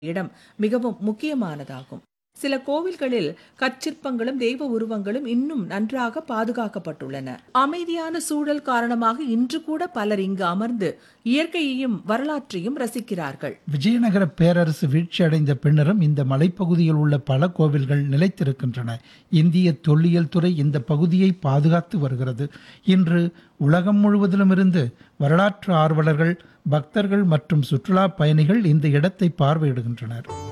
இடம் மிகவும் முக்கியமானதாகும் சில கோவில்களில் கற்சிற்பங்களும் தெய்வ உருவங்களும் இன்னும் நன்றாக பாதுகாக்கப்பட்டுள்ளன அமைதியான சூழல் காரணமாக இன்று கூட பலர் இங்கு அமர்ந்து இயற்கையையும் வரலாற்றையும் ரசிக்கிறார்கள் விஜயநகர பேரரசு வீழ்ச்சியடைந்த பின்னரும் இந்த மலைப்பகுதியில் உள்ள பல கோவில்கள் நிலைத்திருக்கின்றன இந்திய தொல்லியல் துறை இந்த பகுதியை பாதுகாத்து வருகிறது இன்று உலகம் முழுவதிலுமிருந்து வரலாற்று ஆர்வலர்கள் பக்தர்கள் மற்றும் சுற்றுலா பயணிகள் இந்த இடத்தை பார்வையிடுகின்றனர்